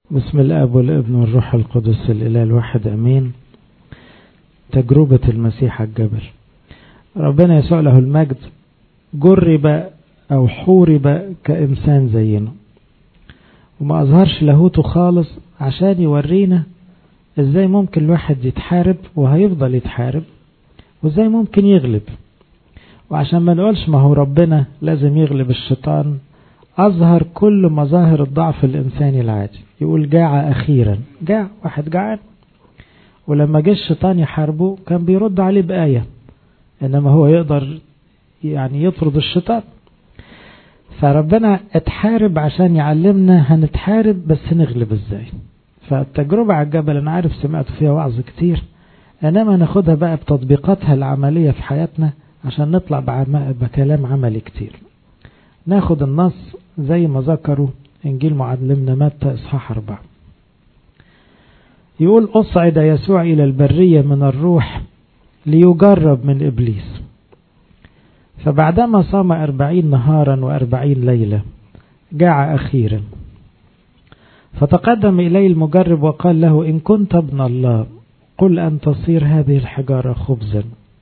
بسم الاب والابن والروح القدس الاله الواحد امين تجربة المسيح على الجبل ربنا يسوع له المجد جرب او حورب كانسان زينا وما اظهرش لاهوته خالص عشان يورينا ازاي ممكن الواحد يتحارب وهيفضل يتحارب وازاي ممكن يغلب وعشان ما نقولش ما هو ربنا لازم يغلب الشيطان أظهر كل مظاهر الضعف الإنساني العادي يقول جاع أخيرا جاع واحد جعان ولما جه الشيطان يحاربه كان بيرد عليه بآية إنما هو يقدر يعني يطرد الشيطان فربنا اتحارب عشان يعلمنا هنتحارب بس نغلب ازاي فالتجربة على الجبل أنا عارف سمعت فيها وعظ كتير إنما ناخدها بقى بتطبيقاتها العملية في حياتنا عشان نطلع بكلام عملي كتير ناخد النص زي ما ذكروا إنجيل معلمنا متى إصحاح أربعة يقول أصعد يسوع إلى البرية من الروح ليجرب من إبليس فبعدما صام أربعين نهارا وأربعين ليلة جاع أخيرا فتقدم إليه المجرب وقال له إن كنت ابن الله قل أن تصير هذه الحجارة خبزا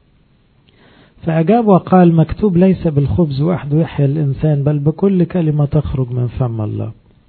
فأجاب وقال مكتوب ليس بالخبز وحده يحيى الإنسان بل بكل كلمة تخرج من فم الله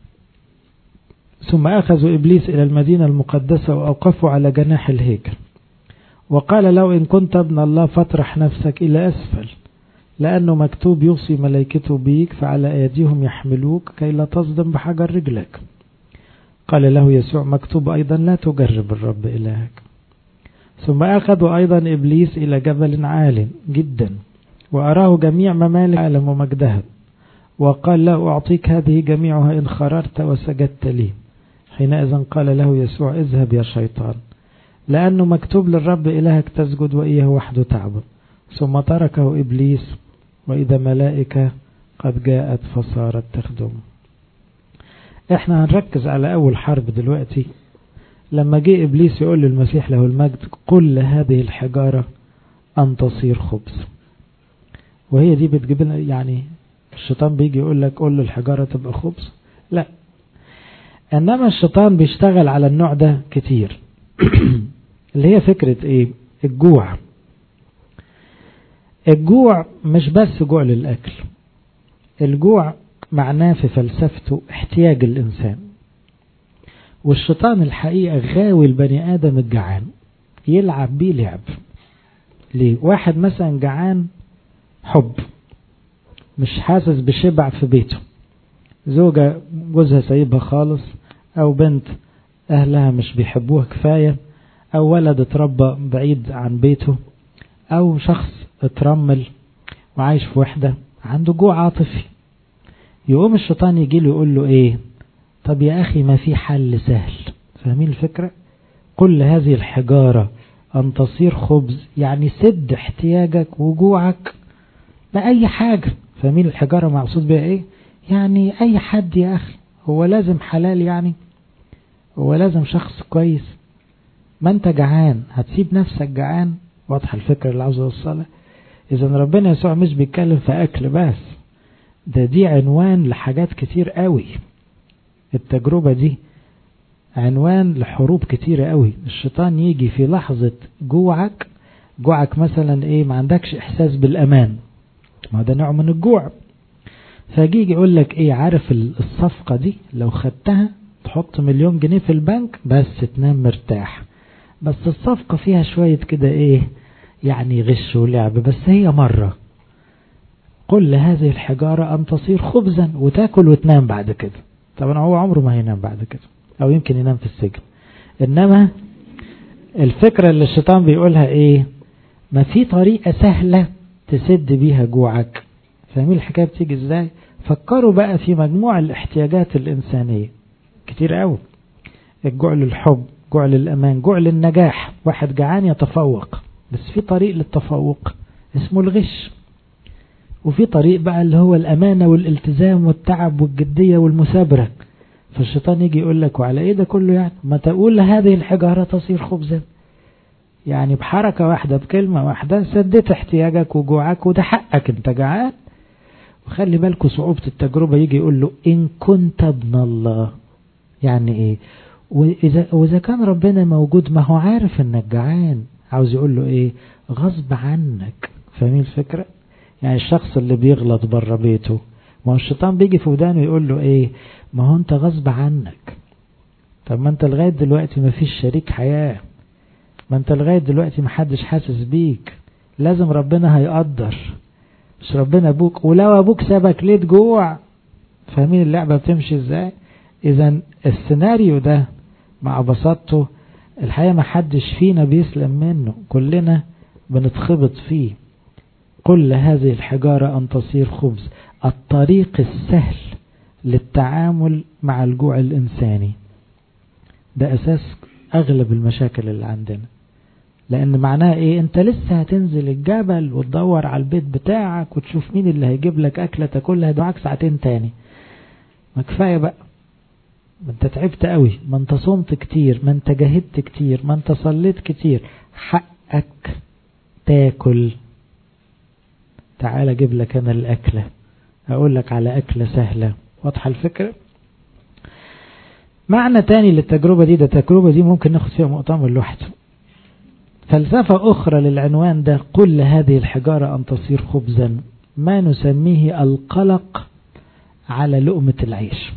ثم أخذوا إبليس إلى المدينة المقدسة وأوقفوا على جناح الهيكل وقال له إن كنت ابن الله فاطرح نفسك إلى أسفل لأنه مكتوب يوصي ملائكته بيك فعلى أيديهم يحملوك كي لا تصدم بحجر رجلك قال له يسوع مكتوب أيضا لا تجرب الرب إلهك ثم أخذوا أيضا إبليس إلى جبل عال جدا وأراه جميع ممالك العالم ومجدها وقال له أعطيك هذه جميعها إن خررت وسجدت لي حينئذ قال له يسوع اذهب يا شيطان لأنه مكتوب للرب إلهك تسجد وإياه وحده تعبد ثم تركه إبليس وإذا ملائكة قد جاءت فصارت تخدم احنا هنركز على أول حرب دلوقتي لما جه إبليس يقول للمسيح له المجد قل هذه الحجارة أن تصير خبز وهي دي بتجيب لنا يعني الشيطان بيجي يقول لك قول الحجارة تبقى خبز لا إنما الشيطان بيشتغل على النوع ده كتير اللي هي فكرة إيه الجوع الجوع مش بس جوع للأكل الجوع معناه في فلسفته احتياج الإنسان والشيطان الحقيقة غاوي البني آدم الجعان يلعب بيه لعب ليه واحد مثلا جعان حب مش حاسس بشبع في بيته زوجة جوزها سايبها خالص او بنت اهلها مش بيحبوها كفاية او ولد اتربى بعيد عن بيته او شخص اترمل وعايش في وحدة عنده جوع عاطفي يقوم الشيطان يجي له يقول له ايه طب يا أخي ما في حل سهل فاهمين الفكرة قل هذه الحجارة أن تصير خبز يعني سد احتياجك وجوعك بأي حاجة فاهمين الحجارة مقصود بها ايه يعني أي حد يا أخي هو لازم حلال يعني هو لازم شخص كويس ما انت جعان هتسيب نفسك جعان واضحة الفكرة اللي عاوز اوصلها اذا ربنا يسوع مش بيتكلم في اكل بس ده دي عنوان لحاجات كتير قوي التجربة دي عنوان لحروب كتيرة قوي الشيطان يجي في لحظة جوعك جوعك مثلا ايه ما عندكش احساس بالامان ما ده نوع من الجوع فيجي يقول لك ايه عارف الصفقة دي لو خدتها تحط مليون جنيه في البنك بس تنام مرتاح بس الصفقة فيها شوية كده ايه يعني غش ولعب بس هي مرة قل لهذه الحجارة ان تصير خبزا وتاكل وتنام بعد كده طبعا هو عمره ما هينام بعد كده او يمكن ينام في السجن انما الفكرة اللي الشيطان بيقولها ايه ما في طريقة سهلة تسد بيها جوعك فاهمين الحكاية بتيجي ازاي فكروا بقى في مجموع الاحتياجات الانسانية كتير قوي الجوع للحب جوع للامان جوع للنجاح واحد جعان يتفوق بس في طريق للتفوق اسمه الغش وفي طريق بقى اللي هو الأمانة والالتزام والتعب والجدية والمثابرة فالشيطان يجي يقول لك وعلى ايه ده كله يعني ما تقول هذه الحجارة تصير خبزا يعني بحركة واحدة بكلمة واحدة سدت احتياجك وجوعك وده حقك انت جعان وخلي بالكوا صعوبة التجربة يجي يقول له إن كنت ابن الله يعني ايه وإذا, وإذا كان ربنا موجود ما هو عارف انك جعان عاوز يقول له ايه غصب عنك فاهمين الفكرة يعني الشخص اللي بيغلط بره بيته ما هو الشيطان بيجي في ودانه يقول له ايه ما هو انت غصب عنك طب ما انت لغاية دلوقتي ما فيش شريك حياة ما انت لغاية دلوقتي ما حدش حاسس بيك لازم ربنا هيقدر مش ربنا ابوك ولو ابوك سابك ليه تجوع فاهمين اللعبة بتمشي ازاي اذا السيناريو ده مع بساطته الحقيقة ما حدش فينا بيسلم منه كلنا بنتخبط فيه كل هذه الحجارة أن تصير خبز الطريق السهل للتعامل مع الجوع الإنساني ده أساس أغلب المشاكل اللي عندنا لأن معناه إيه أنت لسه هتنزل الجبل وتدور على البيت بتاعك وتشوف مين اللي هيجيب لك أكلة تاكلها دعاك ساعتين تاني ما كفاية بقى ما انت تعبت قوي ما انت صمت كتير ما انت جاهدت كتير ما انت صليت كتير حقك تاكل تعال اجيب لك انا الاكله اقول لك على اكله سهله واضحه الفكره معنى تاني للتجربه دي ده التجربه دي ممكن ناخد فيها مؤتمر لوحده فلسفه اخرى للعنوان ده كل هذه الحجاره ان تصير خبزا ما نسميه القلق على لقمه العيش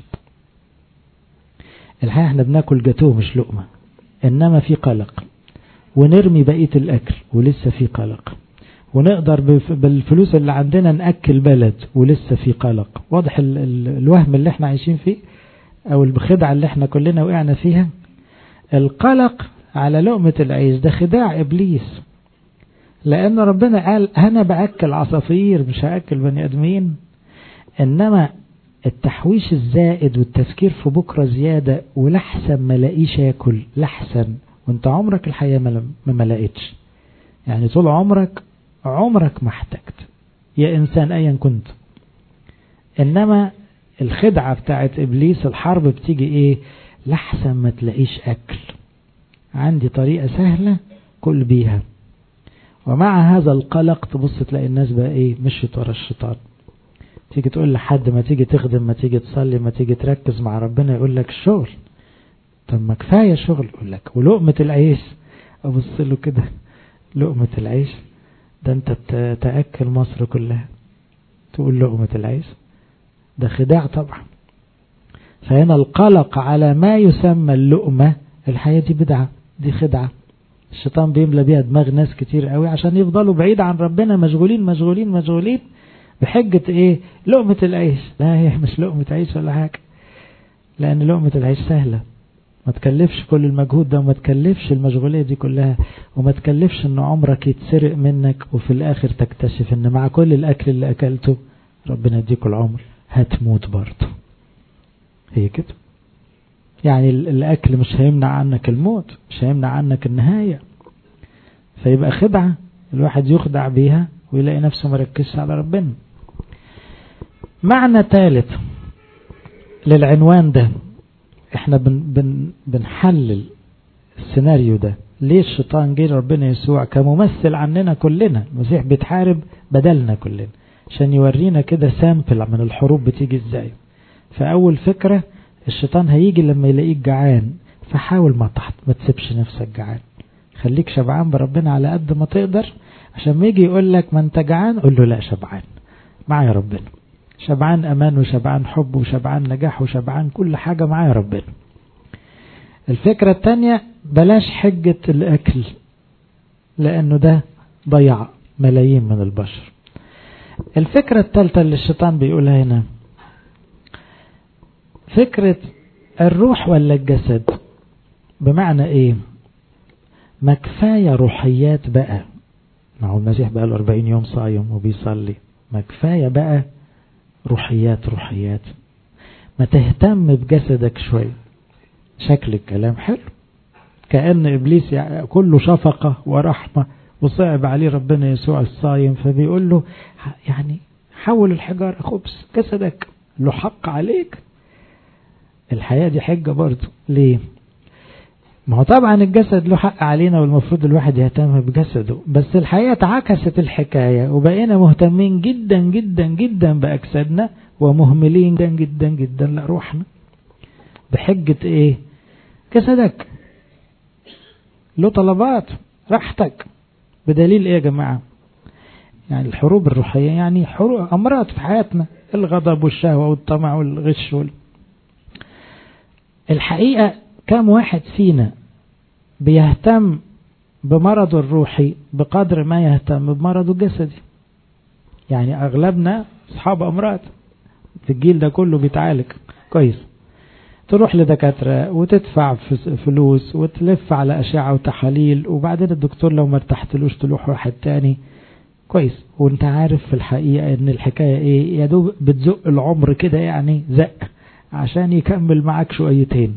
الحقيقة احنا بناكل جاتوه مش لقمة انما في قلق ونرمي بقية الاكل ولسه في قلق ونقدر بالفلوس اللي عندنا نأكل بلد ولسه في قلق واضح ال ال الوهم اللي احنا عايشين فيه او الخدعة اللي احنا كلنا وقعنا فيها القلق على لقمة العيش ده خداع ابليس لان ربنا قال انا باكل عصافير مش هاكل بني ادمين انما التحويش الزائد والتفكير في بكرة زيادة ولحسن ما لاقيش ياكل لحسن وانت عمرك الحياة ما لقيتش يعني طول عمرك عمرك ما احتجت يا انسان ايا كنت انما الخدعة بتاعت ابليس الحرب بتيجي ايه لحسن ما تلاقيش اكل عندي طريقة سهلة كل بيها ومع هذا القلق تبص تلاقي الناس بقى ايه مشيت ورا الشيطان تيجي تقول لحد ما تيجي تخدم ما تيجي تصلي ما تيجي تركز مع ربنا يقول لك الشغل طب ما كفايه شغل يقول لك ولقمه العيش ابص له كده لقمه العيش ده انت تاكل مصر كلها تقول لقمه العيش ده خداع طبعا فهنا القلق على ما يسمى اللقمه الحياه دي بدعه دي خدعه الشيطان بيملى بيها دماغ ناس كتير قوي عشان يفضلوا بعيد عن ربنا مشغولين مشغولين مشغولين بحجة ايه لقمة العيش لا هي مش لقمة عيش ولا حاجة لان لقمة العيش سهلة ما تكلفش كل المجهود ده وما تكلفش المشغولية دي كلها وما تكلفش ان عمرك يتسرق منك وفي الاخر تكتشف ان مع كل الاكل اللي اكلته ربنا يديك العمر هتموت برضه هي كده يعني الاكل مش هيمنع عنك الموت مش هيمنع عنك النهاية فيبقى خدعة الواحد يخدع بيها ويلاقي نفسه مركزش على ربنا معنى ثالث للعنوان ده احنا بن بن بنحلل السيناريو ده ليه الشيطان جه ربنا يسوع كممثل عننا كلنا المسيح بيتحارب بدلنا كلنا عشان يورينا كده سامبل من الحروب بتيجي ازاي فاول فكرة الشيطان هيجي لما يلاقيك جعان فحاول ما تحت ما تسيبش نفسك جعان خليك شبعان بربنا على قد ما تقدر عشان ما يجي يقول لك ما انت جعان قول له لا شبعان معايا ربنا شبعان امان وشبعان حب وشبعان نجاح وشبعان كل حاجة معايا ربنا الفكرة التانية بلاش حجة الاكل لانه ده ضيع ملايين من البشر الفكرة الثالثة اللي الشيطان بيقولها هنا فكرة الروح ولا الجسد بمعنى ايه ما كفاية روحيات بقى ما هو المسيح بقى له 40 يوم صايم وبيصلي ما كفاية بقى روحيات روحيات ما تهتم بجسدك شوية شكل الكلام حلو كأن إبليس كله شفقة ورحمة وصعب عليه ربنا يسوع الصايم فبيقول له يعني حول الحجارة خبز جسدك له حق عليك الحياة دي حجة برضه ليه ما هو طبعا الجسد له حق علينا والمفروض الواحد يهتم بجسده بس الحقيقة اتعكست الحكاية وبقينا مهتمين جدا جدا جدا بأجسادنا ومهملين جدا جدا جدا لروحنا بحجة ايه جسدك له طلبات راحتك بدليل ايه يا جماعة يعني الحروب الروحية يعني حروب أمراض في حياتنا الغضب والشهوة والطمع والغش وال... الحقيقة كم واحد فينا بيهتم بمرضه الروحي بقدر ما يهتم بمرضه الجسدي يعني أغلبنا أصحاب أمراض في الجيل ده كله بيتعالج كويس تروح لدكاترة وتدفع فلوس وتلف على أشعة وتحاليل وبعدين الدكتور لو ما ارتحتلوش تروح واحد تاني كويس وانت عارف في الحقيقة ان الحكاية ايه يا دوب بتزق العمر كده يعني زق عشان يكمل معاك شويتين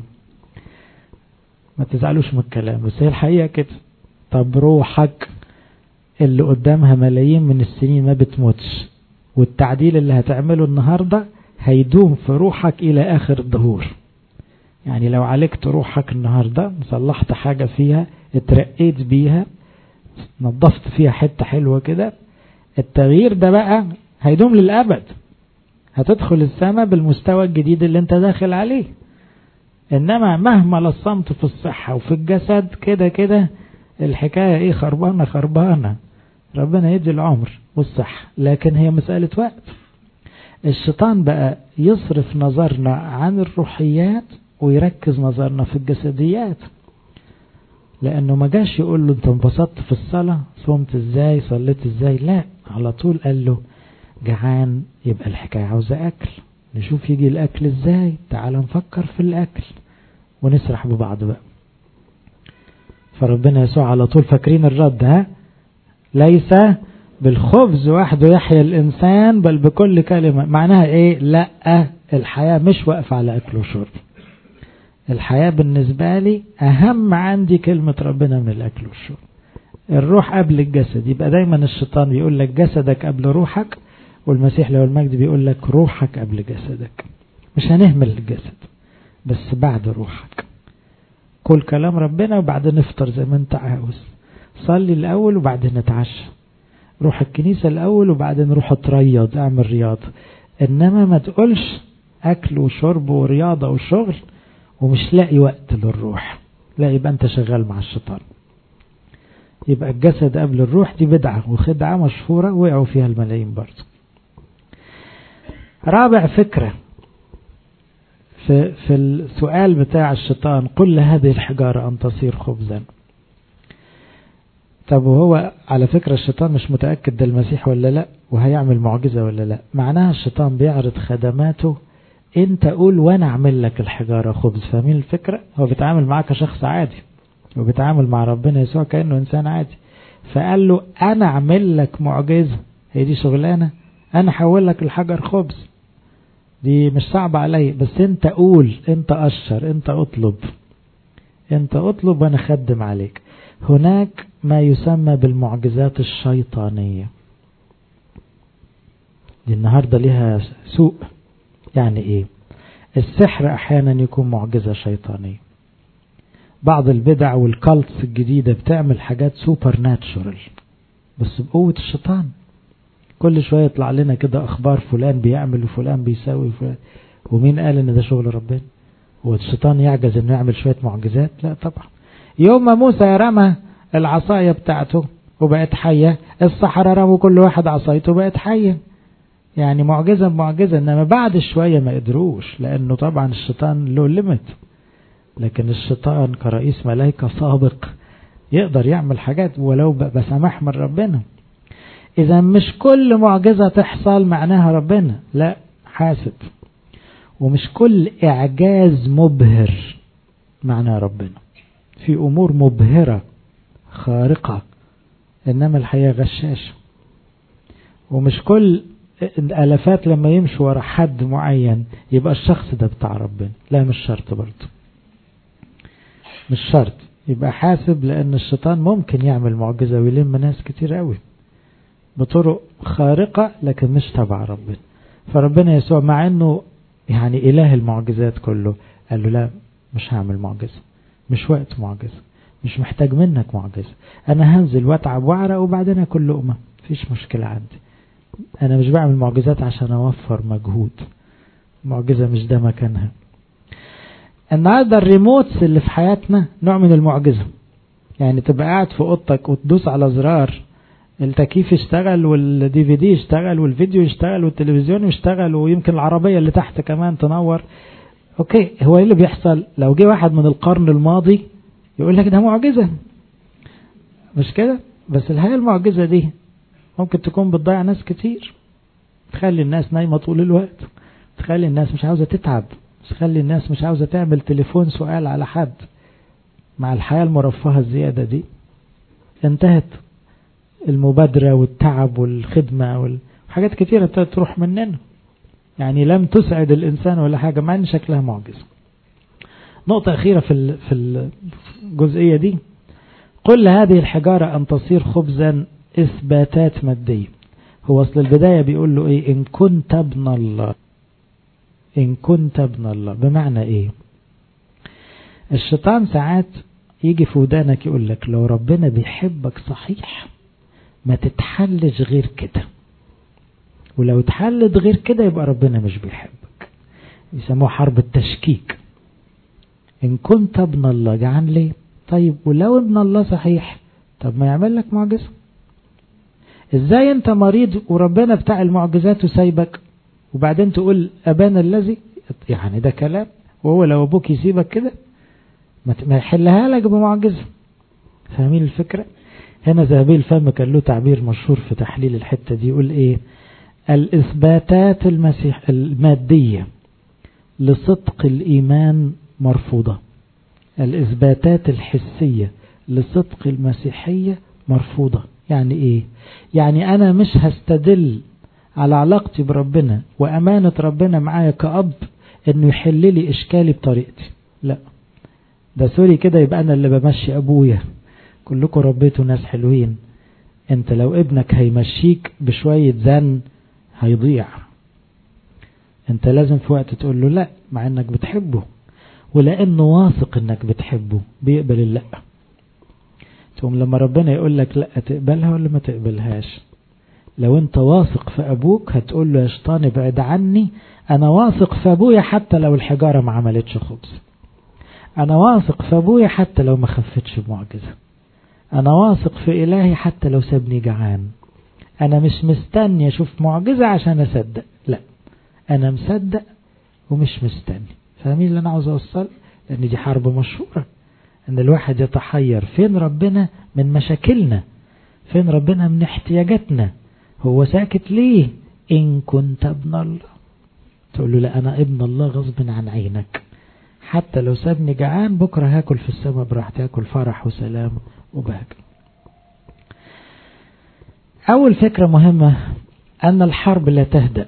ما تزعلوش من الكلام بس هي الحقيقة كده طب روحك اللي قدامها ملايين من السنين ما بتموتش والتعديل اللي هتعمله النهاردة هيدوم في روحك إلى آخر الظهور يعني لو عالجت روحك النهاردة صلحت حاجة فيها اترقيت بيها نظفت فيها حتة حلوة كده التغيير ده بقى هيدوم للأبد هتدخل السماء بالمستوى الجديد اللي انت داخل عليه انما مهما لصمت في الصحة وفي الجسد كده كده الحكاية ايه خربانة خربانة ربنا يدي العمر والصحة لكن هي مسألة وقت الشيطان بقى يصرف نظرنا عن الروحيات ويركز نظرنا في الجسديات لانه ما جاش يقول له انت انبسطت في الصلاة صمت ازاي صليت ازاي لا على طول قال له جعان يبقى الحكاية عاوزة اكل نشوف يجي الاكل ازاي تعال نفكر في الاكل ونسرح ببعض بقى فربنا يسوع على طول فاكرين الرد ها ليس بالخبز وحده يحيا الانسان بل بكل كلمة معناها ايه لا الحياة مش واقفة على اكل وشرب الحياة بالنسبة لي أهم عندي كلمة ربنا من الأكل والشرب الروح قبل الجسد يبقى دايما الشيطان بيقول لك جسدك قبل روحك والمسيح له المجد بيقول لك روحك قبل جسدك مش هنهمل الجسد بس بعد روحك كل كلام ربنا وبعدين نفطر زي ما انت عاوز صلي الأول وبعدين نتعشى روح الكنيسة الأول وبعدين روح اتريض اعمل رياضة إنما ما تقولش أكل وشرب ورياضة وشغل ومش لاقي وقت للروح لا يبقى انت شغال مع الشيطان يبقى الجسد قبل الروح دي بدعة وخدعة مشهورة وقعوا فيها الملايين برضه رابع فكرة في, في السؤال بتاع الشيطان قل هذه الحجارة أن تصير خبزا طب وهو على فكرة الشيطان مش متأكد ده المسيح ولا لا وهيعمل معجزة ولا لا معناها الشيطان بيعرض خدماته انت قول وانا اعمل لك الحجارة خبز فاهمين الفكرة هو بيتعامل معاك كشخص عادي وبيتعامل مع ربنا يسوع كأنه انسان عادي فقال له انا اعمل لك معجزة هي دي شغلانة انا احول لك الحجر خبز دي مش صعبة علي بس انت قول انت اشر انت اطلب انت اطلب وانا خدم عليك هناك ما يسمى بالمعجزات الشيطانية دي النهاردة لها سوء يعني ايه السحر احيانا يكون معجزة شيطانية بعض البدع والكالتس الجديدة بتعمل حاجات سوبر ناتشورال بس بقوة الشيطان كل شوية يطلع لنا كده اخبار فلان بيعمل وفلان بيساوي وفلان ومين قال ان ده شغل ربنا هو الشيطان يعجز انه يعمل شوية معجزات لا طبعا يوم ما موسى رمى العصاية بتاعته وبقت حية الصحراء رموا كل واحد عصايته بقت حية يعني معجزة بمعجزة انما بعد شوية ما قدروش لانه طبعا الشيطان له ليميت لكن الشيطان كرئيس ملائكة سابق يقدر يعمل حاجات ولو بسماح من ربنا اذا مش كل معجزة تحصل معناها ربنا لا حاسب ومش كل اعجاز مبهر معناه ربنا في امور مبهرة خارقة انما الحياة غشاشة ومش كل الالافات لما يمشوا ورا حد معين يبقى الشخص ده بتاع ربنا لا مش شرط برضه مش شرط يبقى حاسب لان الشيطان ممكن يعمل معجزة ويلم ناس كتير قوي بطرق خارقة لكن مش تبع ربنا فربنا يسوع مع انه يعني اله المعجزات كله قال له لا مش هعمل معجزة مش وقت معجزة مش محتاج منك معجزة انا هنزل واتعب واعرق وبعدين اكل لقمة مفيش مشكلة عندي انا مش بعمل معجزات عشان اوفر مجهود معجزة مش ده مكانها النهارده الريموتس اللي في حياتنا نوع من المعجزة يعني تبقى قاعد في اوضتك وتدوس على زرار التكييف يشتغل والدي في دي يشتغل والفيديو يشتغل والتلفزيون يشتغل ويمكن العربية اللي تحت كمان تنور اوكي هو ايه اللي بيحصل لو جه واحد من القرن الماضي يقول لك ده معجزة مش كده بس الحقيقة المعجزة دي ممكن تكون بتضيع ناس كتير تخلي الناس نايمة طول الوقت تخلي الناس مش عاوزة تتعب تخلي الناس مش عاوزة تعمل تليفون سؤال على حد مع الحياة المرفهة الزيادة دي انتهت المبادرة والتعب والخدمة وحاجات كتيرة تروح مننا يعني لم تسعد الإنسان ولا حاجة مع أن شكلها معجزة نقطة أخيرة في في الجزئية دي قل هذه الحجارة أن تصير خبزا إثباتات مادية هو أصل البداية بيقول له إيه إن كنت ابن الله إن كنت ابن الله بمعنى إيه الشيطان ساعات يجي في ودانك يقول لك لو ربنا بيحبك صحيح ما تتحلش غير كده ولو اتحلت غير كده يبقى ربنا مش بيحبك يسموه حرب التشكيك إن كنت ابن الله جعان ليه طيب ولو ابن الله صحيح طب ما يعمل لك معجزة ازاي انت مريض وربنا بتاع المعجزات وسايبك وبعدين تقول ابانا الذي يعني ده كلام وهو لو ابوك يسيبك كده ما يحلها لك بمعجزة فاهمين الفكرة هنا ذهبي الفم كان له تعبير مشهور في تحليل الحتة دي يقول ايه الإثباتات المسيح المادية لصدق الإيمان مرفوضة الإثباتات الحسية لصدق المسيحية مرفوضة يعني إيه يعني أنا مش هستدل على علاقتي بربنا وأمانة ربنا معايا كأب إنه يحل لي إشكالي بطريقتي لا ده سوري كده يبقى أنا اللي بمشي أبويا كلكم ربيتوا ناس حلوين انت لو ابنك هيمشيك بشوية زن هيضيع انت لازم في وقت تقول له لا مع انك بتحبه ولانه واثق انك بتحبه بيقبل اللا ثم لما ربنا يقول لك لا تقبلها ولا ما تقبلهاش لو انت واثق في ابوك هتقول له يا شيطان ابعد عني انا واثق في ابويا حتى لو الحجارة ما عملتش خبز انا واثق في ابويا حتى لو ما خفتش بمعجزة انا واثق في الهي حتى لو سابني جعان انا مش مستني اشوف معجزة عشان اصدق لا انا مصدق ومش مستني فاهمين اللي انا عاوز اوصل لان دي حرب مشهورة ان الواحد يتحير فين ربنا من مشاكلنا فين ربنا من احتياجاتنا هو ساكت ليه ان كنت ابن الله تقول له لا انا ابن الله غصب عن عينك حتى لو سابني جعان بكرة هاكل في السماء براحتي هاكل فرح وسلام وبهجة أول فكرة مهمة أن الحرب لا تهدأ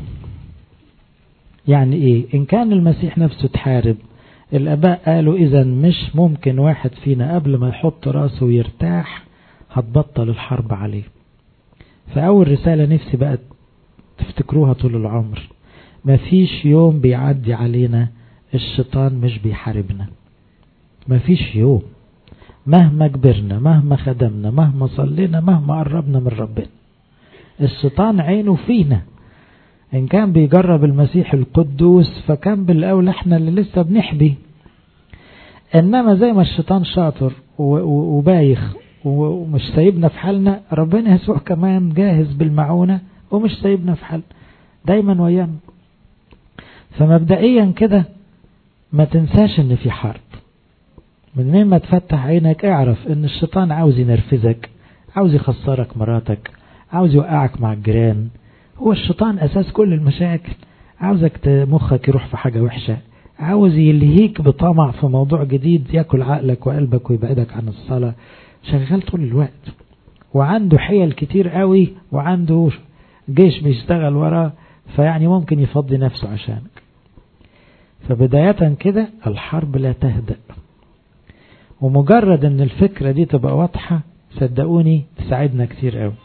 يعني إيه إن كان المسيح نفسه تحارب الآباء قالوا إذا مش ممكن واحد فينا قبل ما يحط راسه ويرتاح هتبطل الحرب عليه فأول رسالة نفسي بقى تفتكروها طول العمر مفيش يوم بيعدي علينا الشيطان مش بيحاربنا مفيش يوم مهما كبرنا مهما خدمنا مهما صلينا مهما قربنا من ربنا الشيطان عينه فينا إن كان بيجرب المسيح القدوس فكان بالأول احنا اللي لسه بنحبي إنما زي ما الشيطان شاطر وبايخ ومش سايبنا في حالنا ربنا يسوع كمان جاهز بالمعونة ومش سايبنا في حالنا دايما ويانا فمبدئيا كده ما تنساش ان في حرب من ما تفتح عينك اعرف ان الشيطان عاوز ينرفزك عاوز يخسرك مراتك عاوز يوقعك مع الجيران هو الشيطان اساس كل المشاكل عاوزك مخك يروح في حاجة وحشة عاوز يلهيك بطمع في موضوع جديد ياكل عقلك وقلبك ويبعدك عن الصلاة شغال طول الوقت وعنده حيل كتير قوي وعنده جيش بيشتغل وراه فيعني ممكن يفضي نفسه عشانك فبداية كده الحرب لا تهدأ ومجرد ان الفكرة دي تبقى واضحة صدقوني تساعدنا كتير قوي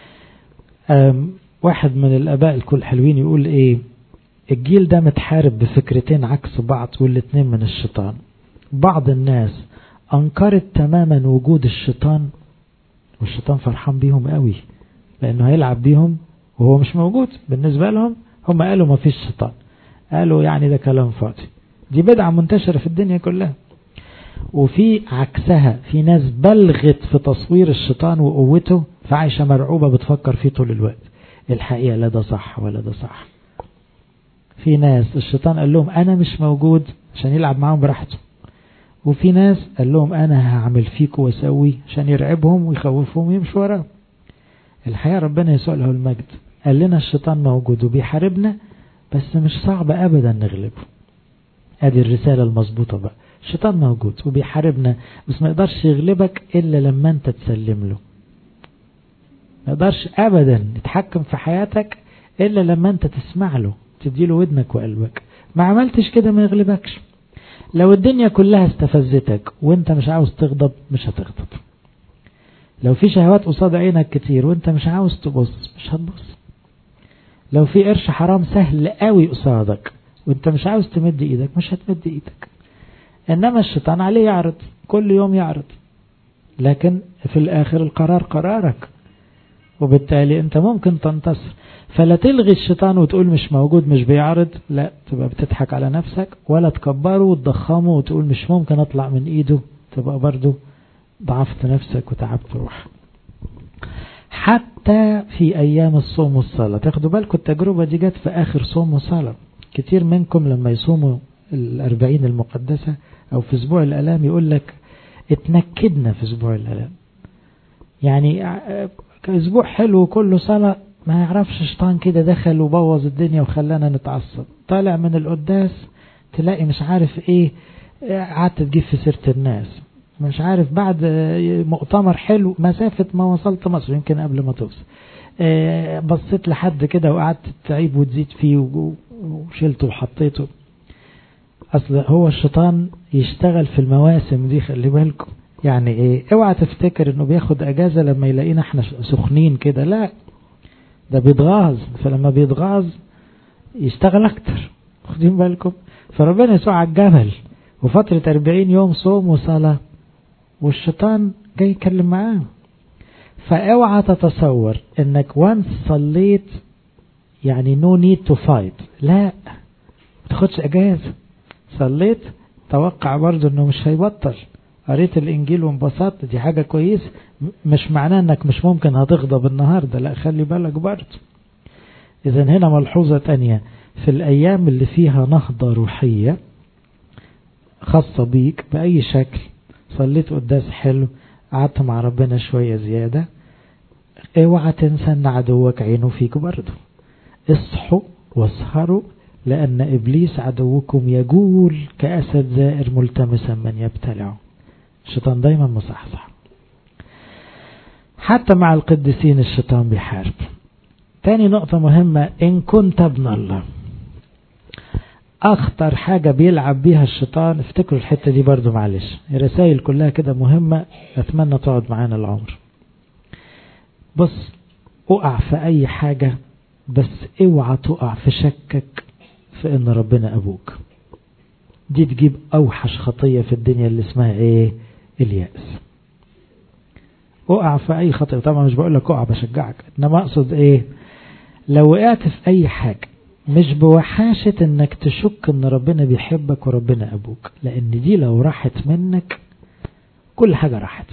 واحد من الاباء الكل حلوين يقول ايه الجيل ده متحارب بفكرتين عكس بعض والاتنين من الشيطان بعض الناس انكرت تماما وجود الشيطان والشيطان فرحان بيهم قوي لانه هيلعب بيهم وهو مش موجود بالنسبة لهم هم قالوا ما فيش شيطان قالوا يعني ده كلام فاضي دي بدعة منتشرة في الدنيا كلها وفي عكسها في ناس بلغت في تصوير الشيطان وقوته فعايشة مرعوبة بتفكر فيه طول الوقت الحقيقة لا ده صح ولا ده صح في ناس الشيطان قال لهم أنا مش موجود عشان يلعب معاهم براحته وفي ناس قال لهم أنا هعمل فيك واسوي عشان يرعبهم ويخوفهم ويمشوا وراه الحقيقة ربنا يسوع له المجد قال لنا الشيطان موجود وبيحاربنا بس مش صعب أبدا نغلبه ادي الرسالة المظبوطة بقى الشيطان موجود وبيحاربنا بس ما يقدرش يغلبك إلا لما أنت تسلم له ما يقدرش أبدا يتحكم في حياتك إلا لما أنت تسمع له تديله ودنك وقلبك ما عملتش كده ما يغلبكش لو الدنيا كلها استفزتك وانت مش عاوز تغضب مش هتغضب لو في شهوات قصاد عينك كتير وانت مش عاوز تبص مش هتبص لو في قرش حرام سهل قوي قصادك وانت مش عاوز تمد ايدك مش هتمد ايدك انما الشيطان عليه يعرض كل يوم يعرض لكن في الاخر القرار قرارك وبالتالي انت ممكن تنتصر فلا تلغي الشيطان وتقول مش موجود مش بيعرض لا تبقى بتضحك على نفسك ولا تكبره وتضخمه وتقول مش ممكن اطلع من ايده تبقى برضو ضعفت نفسك وتعبت روحك حتى في ايام الصوم والصلاة تاخدوا بالكم التجربة دي جت في اخر صوم وصلاة كتير منكم لما يصوموا الاربعين المقدسة او في اسبوع الالام يقول لك اتنكدنا في اسبوع الالام يعني اسبوع حلو كله صلاة ما يعرفش شيطان كده دخل وبوظ الدنيا وخلانا نتعصب طالع من القداس تلاقي مش عارف ايه قعدت تجيب في سيرة الناس مش عارف بعد مؤتمر حلو مسافة ما وصلت مصر يمكن قبل ما توصل بصيت لحد كده وقعدت تعيب وتزيد فيه وشلته وحطيته اصل هو الشيطان يشتغل في المواسم دي خلي بالكم يعني ايه اوعى تفتكر انه بياخد اجازة لما يلاقينا احنا سخنين كده لا ده بيتغاظ فلما بيتغاظ يشتغل اكتر واخدين بالكم فربنا يسوع على الجبل وفترة 40 يوم صوم وصلاة والشيطان جاي يتكلم معاه فاوعى تتصور انك وانس صليت يعني نو نيد تو فايت لا ما تاخدش اجازة صليت توقع برضه انه مش هيبطل قريت الانجيل وانبسطت دي حاجة كويسة مش معناه انك مش ممكن هتغضب النهاردة لا خلي بالك برضه اذا هنا ملحوظة تانية في الايام اللي فيها نهضة روحية خاصة بيك بأي شكل صليت قداس حلو قعدت مع ربنا شوية زيادة اوعى تنسى ان عدوك عينه فيك برضه اصحوا واسهروا لأن إبليس عدوكم يجول كأسد زائر ملتمسا من يبتلعه الشيطان دايما مصحصح حتى مع القديسين الشيطان بيحارب تاني نقطة مهمة إن كنت ابن الله أخطر حاجة بيلعب بيها الشيطان افتكروا الحتة دي برضو معلش الرسائل كلها كده مهمة أتمنى تقعد معانا العمر بص أقع في أي حاجة بس اوعى تقع في شكك في ان ربنا ابوك دي تجيب اوحش خطية في الدنيا اللي اسمها ايه اليأس اقع في اي خطية طبعا مش بقول لك اقع بشجعك انما اقصد ايه لو وقعت في اي حاجة مش بوحاشة انك تشك ان ربنا بيحبك وربنا ابوك لان دي لو راحت منك كل حاجة راحت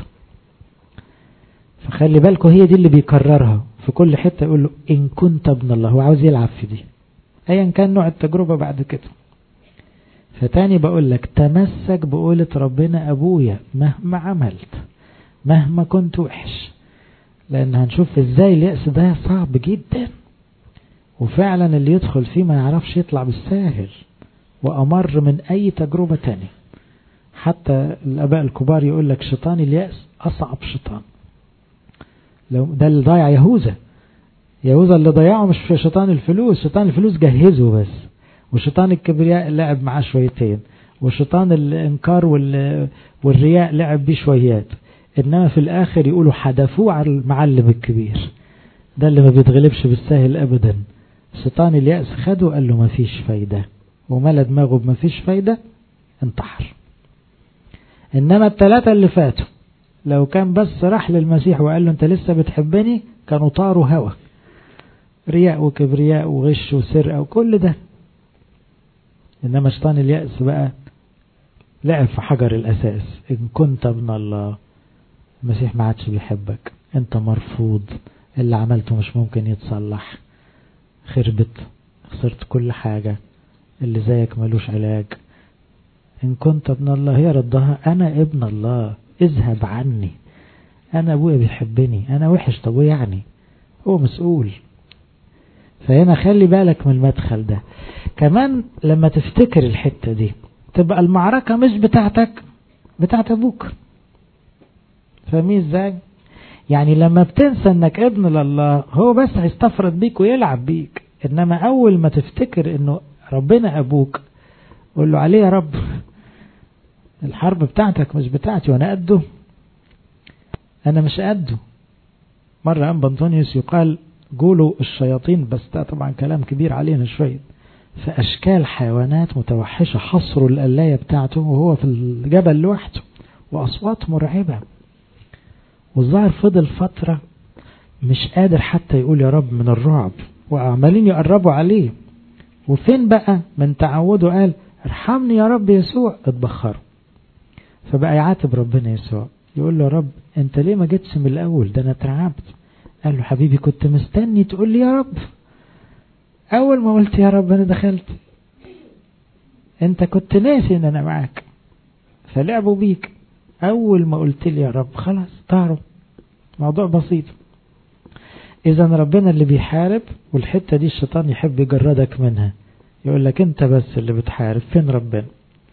فخلي بالكوا هي دي اللي بيكررها في كل حتة يقول له إن كنت ابن الله هو عاوز يلعب في دي أيا كان نوع التجربة بعد كده فتاني بقول لك تمسك بقولة ربنا أبويا مهما عملت مهما كنت وحش لأن هنشوف إزاي اليأس ده صعب جدا وفعلا اللي يدخل فيه ما يعرفش يطلع بالساهل وأمر من أي تجربة تانية حتى الآباء الكبار يقول لك شيطان اليأس أصعب شيطان لو ده اللي ضيع يهوذا يهوذا اللي ضيعه مش في شيطان الفلوس شيطان الفلوس جهزه بس وشيطان الكبرياء لعب معاه شويتين وشيطان الانكار والرياء لعب بيه شويات انما في الاخر يقولوا حدفوه على المعلم الكبير ده اللي ما بيتغلبش بالسهل ابدا شيطان اليأس خده وقال له ما فيش فايدة وملا دماغه بما فيش فايدة انتحر انما الثلاثة اللي فاتوا لو كان بس راح للمسيح وقال له انت لسه بتحبني كانوا طاروا هوا رياء وكبرياء وغش وسرقة وكل ده إنما شيطان اليأس بقى لعب في حجر الأساس إن كنت ابن الله المسيح ما عادش بيحبك أنت مرفوض اللي عملته مش ممكن يتصلح خربت خسرت كل حاجة اللي زيك ملوش علاج إن كنت ابن الله هي ردها أنا ابن الله اذهب عني أنا أبويا بيحبني أنا وحش طب يعني هو مسؤول فهنا خلي بالك من المدخل ده كمان لما تفتكر الحتة دي تبقى المعركة مش بتاعتك بتاعت أبوك فاهمين ازاي يعني لما بتنسى انك ابن لله هو بس هيستفرد بيك ويلعب بيك انما اول ما تفتكر انه ربنا ابوك قول له عليه يا رب الحرب بتاعتك مش بتاعتي وانا قده انا مش قده مرة أنبا أنطونيوس يقال قولوا الشياطين بس ده طبعا كلام كبير علينا شوية في أشكال حيوانات متوحشة حصروا القلاية بتاعته وهو في الجبل لوحده وأصوات مرعبة والظاهر فضل فترة مش قادر حتى يقول يا رب من الرعب وعمالين يقربوا عليه وفين بقى من تعوده قال ارحمني يا رب يسوع اتبخروا فبقى يعاتب ربنا يسوع يقول له يا رب انت ليه ما جيتش من الاول ده انا اترعبت قال له حبيبي كنت مستني تقول لي يا رب اول ما قلت يا رب انا دخلت انت كنت ناسي ان انا معاك فلعبوا بيك اول ما قلت لي يا رب خلاص طاروا موضوع بسيط اذا ربنا اللي بيحارب والحتة دي الشيطان يحب يجردك منها يقول لك انت بس اللي بتحارب فين ربنا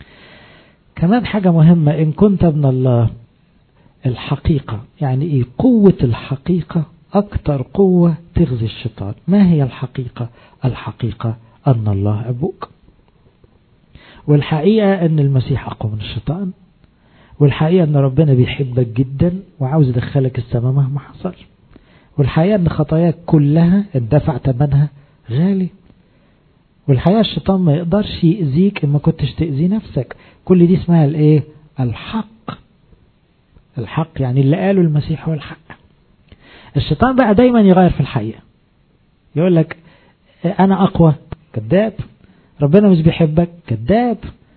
كمان حاجة مهمة ان كنت ابن الله الحقيقة يعني ايه قوة الحقيقة اكتر قوة تغزي الشيطان ما هي الحقيقة الحقيقة ان الله ابوك والحقيقة ان المسيح اقوى من الشيطان والحقيقة ان ربنا بيحبك جدا وعاوز يدخلك السماء مهما حصل والحقيقة ان خطاياك كلها اندفع ثمنها غالي والحقيقة الشيطان ما يقدرش يأذيك إن ما كنتش تأذي نفسك كل دي اسمها الايه الحق الحق يعني اللي قاله المسيح هو الحق الشيطان بقى دايما يغير في الحقيقة يقول لك أنا أقوى كذاب ربنا مش بيحبك كذاب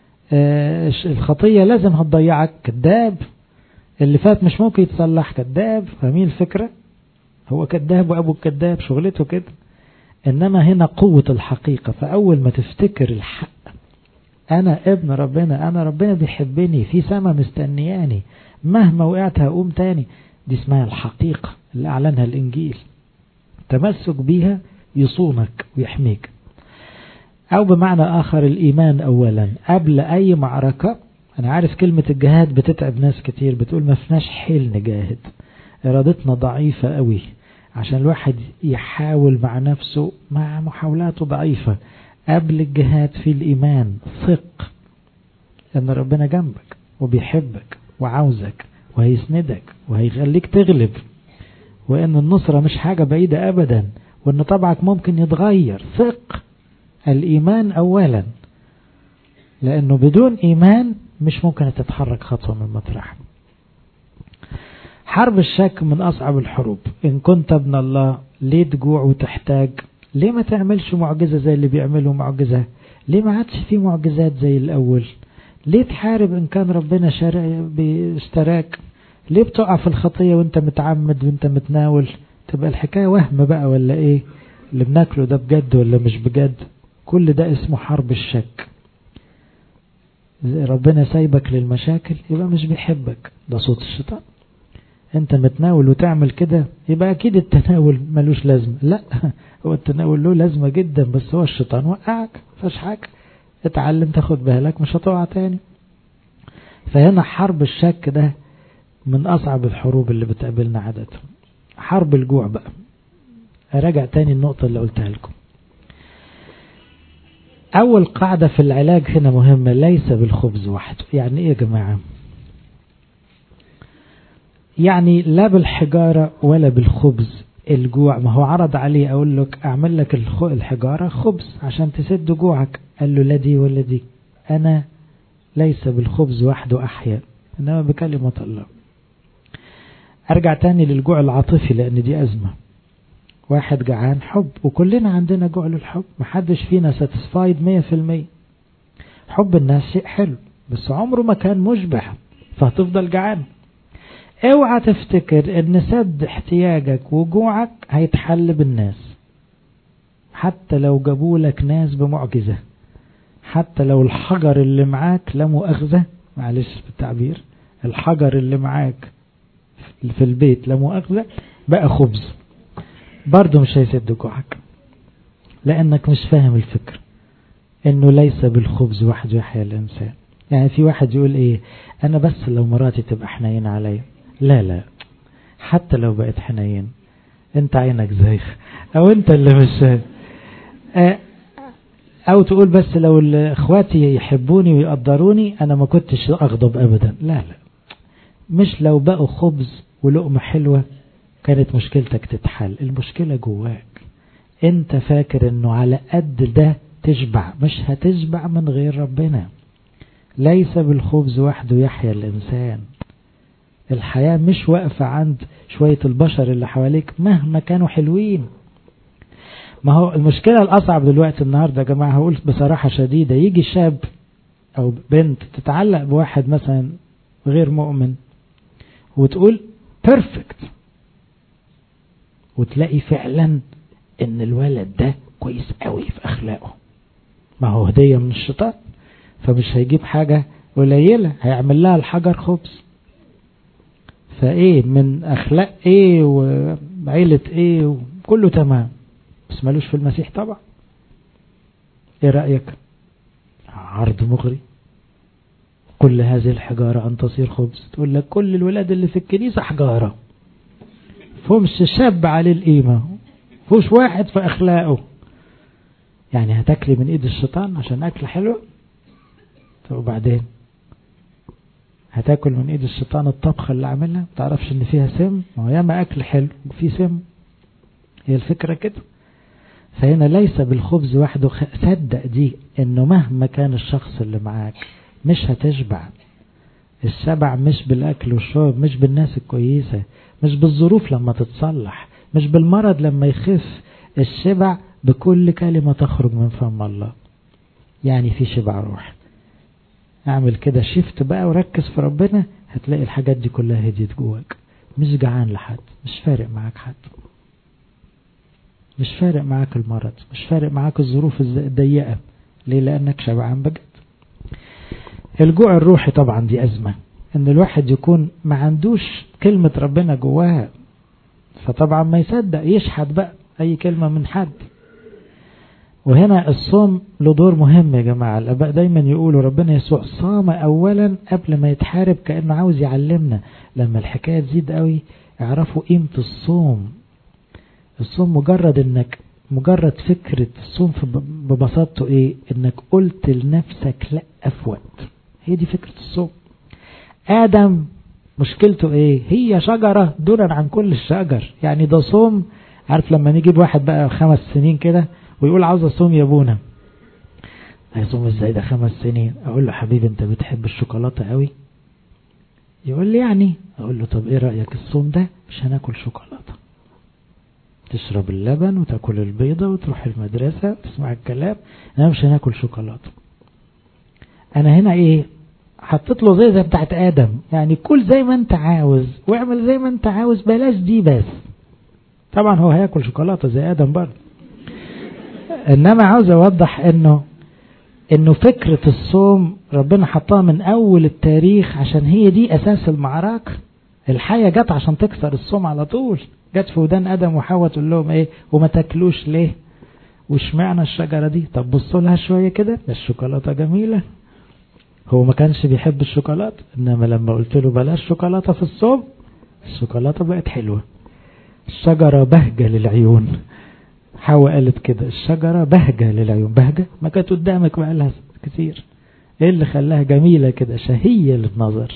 الخطية لازم هتضيعك كذاب اللي فات مش ممكن يتصلح كذاب فاهمين الفكرة هو كذاب وأبو كذاب شغلته كده إنما هنا قوة الحقيقة فأول ما تفتكر الحق أنا ابن ربنا أنا ربنا بيحبني في سما مستنياني مهما وقعت هقوم تاني دي اسمها الحقيقة اللي أعلنها الإنجيل تمسك بيها يصونك ويحميك أو بمعنى آخر الإيمان أولا قبل أي معركة أنا عارف كلمة الجهاد بتتعب ناس كتير بتقول ما فيناش حيل نجاهد إرادتنا ضعيفة قوي عشان الواحد يحاول مع نفسه مع محاولاته ضعيفة قبل الجهاد في الإيمان ثق أن ربنا جنبك وبيحبك وعاوزك وهيسندك وهيخليك تغلب وأن النصرة مش حاجة بعيدة أبدا وأن طبعك ممكن يتغير ثق الإيمان أولا لأنه بدون إيمان مش ممكن تتحرك خطوة من مطرح حرب الشك من أصعب الحروب إن كنت ابن الله ليه تجوع وتحتاج ليه ما تعملش معجزة زي اللي بيعملوا معجزة ليه ما عادش في معجزات زي الأول ليه تحارب إن كان ربنا اشتراك ليه بتقع في الخطية وانت متعمد وانت متناول تبقى الحكاية وهم بقى ولا ايه اللي بناكله ده بجد ولا مش بجد كل ده اسمه حرب الشك ربنا سايبك للمشاكل يبقى مش بيحبك ده صوت الشيطان انت متناول وتعمل كده يبقى اكيد التناول ملوش لازمة لا هو التناول له لازمة جدا بس هو الشيطان وقعك فاش حاجة اتعلم تاخد بالك مش هتقع تاني فهنا حرب الشك ده من أصعب الحروب اللي بتقابلنا عادة حرب الجوع بقى أراجع تاني النقطة اللي قلتها لكم أول قاعدة في العلاج هنا مهمة ليس بالخبز وحده يعني إيه يا جماعة يعني لا بالحجارة ولا بالخبز الجوع ما هو عرض عليه أقول لك أعمل لك الحجارة خبز عشان تسد جوعك قال له لا دي ولا دي أنا ليس بالخبز وحده أحيا إنما بكلمة الله أرجع تاني للجوع العاطفي لأن دي أزمة واحد جعان حب وكلنا عندنا جوع للحب محدش فينا ساتسفايد مية في المية حب الناس شيء حلو بس عمره ما كان مشبع فهتفضل جعان اوعى تفتكر ان سد احتياجك وجوعك هيتحل بالناس حتى لو جابوا لك ناس بمعجزة حتى لو الحجر اللي معاك لا مؤاخذة معلش بالتعبير الحجر اللي معاك في البيت لا مؤاخذة بقى خبز برضه مش هيسد جوعك لانك مش فاهم الفكر انه ليس بالخبز وحده يحيا الانسان يعني في واحد يقول ايه انا بس لو مراتي تبقى حنين عليا لا لا حتى لو بقت حنين انت عينك زيخ او انت اللي مش او تقول بس لو اخواتي يحبوني ويقدروني انا ما كنتش اغضب ابدا لا لا مش لو بقوا خبز ولقمة حلوة كانت مشكلتك تتحل المشكلة جواك انت فاكر انه على قد ده تشبع مش هتشبع من غير ربنا ليس بالخبز وحده يحيا الإنسان الحياة مش واقفة عند شوية البشر اللي حواليك مهما كانوا حلوين ما هو المشكلة الأصعب دلوقتي النهاردة يا جماعة هقول بصراحة شديدة يجي شاب أو بنت تتعلق بواحد مثلا غير مؤمن وتقول بيرفكت وتلاقي فعلا ان الولد ده كويس قوي في اخلاقه ما هو هدية من الشيطان فمش هيجيب حاجة قليلة هيعمل لها الحجر خبز فايه من اخلاق ايه وعيلة ايه وكله تمام بس مالوش في المسيح طبعا ايه رأيك عرض مغري كل هذه الحجارة أن تصير خبز تقول لك كل الولاد اللي في الكنيسة حجارة فهمش شاب عليه القيمة فوش واحد في أخلاقه يعني هتاكلي من ايد الشيطان عشان أكل حلو طب وبعدين هتاكل من ايد الشيطان الطبخة اللي عاملها تعرفش ان فيها سم ما هو ياما اكل حلو وفي سم هي الفكرة كده فهنا ليس بالخبز وحده صدق دي انه مهما كان الشخص اللي معاك مش هتشبع الشبع مش بالاكل والشرب مش بالناس الكويسة مش بالظروف لما تتصلح مش بالمرض لما يخف الشبع بكل كلمة تخرج من فم الله يعني في شبع روح اعمل كده شيفت بقى وركز في ربنا هتلاقي الحاجات دي كلها هديت جواك مش جعان لحد مش فارق معاك حد مش فارق معاك المرض مش فارق معاك الظروف الضيقة ليه لأنك شبعان بجد الجوع الروحي طبعا دي أزمة ان الواحد يكون ما عندوش كلمة ربنا جواها فطبعا ما يصدق يشحت بقى اي كلمة من حد وهنا الصوم له دور مهم يا جماعة الاباء دايما يقولوا ربنا يسوع صام اولا قبل ما يتحارب كأنه عاوز يعلمنا لما الحكاية تزيد قوي اعرفوا قيمة الصوم الصوم مجرد انك مجرد فكرة الصوم ببساطته ايه انك قلت لنفسك لا في وقت هي دي فكرة الصوم آدم مشكلته ايه هي شجرة دونا عن كل الشجر يعني ده صوم عارف لما نجيب واحد بقى خمس سنين كده ويقول عاوز اصوم يا ابونا هيصوم ازاي ده خمس سنين اقول له حبيبي انت بتحب الشوكولاتة قوي يقول لي يعني اقول له طب ايه رأيك الصوم ده مش هناكل شوكولاتة تشرب اللبن وتاكل البيضة وتروح المدرسة وتسمع الكلام انا مش هناكل شوكولاتة انا هنا ايه حطيت له زي زي بتاعت ادم يعني كل زي ما انت عاوز واعمل زي ما انت عاوز بلاش دي بس طبعا هو هياكل شوكولاتة زي ادم برضه انما عاوز اوضح انه انه فكرة الصوم ربنا حطها من اول التاريخ عشان هي دي اساس المعركة الحياة جت عشان تكسر الصوم على طول جت في ودان ادم وحواء تقول لهم ايه وما تاكلوش ليه واشمعنى الشجرة دي طب بصوا لها شوية كده الشوكولاتة جميلة هو ما كانش بيحب الشوكولاتة انما لما قلت له بلاش شوكولاتة في الصوم الشوكولاتة بقت حلوة الشجرة بهجة للعيون حواء قالت كده الشجرة بهجة للعيون بهجة ما كانت قدامك بقى لها كتير ايه اللي خلاها جميلة كده شهية للنظر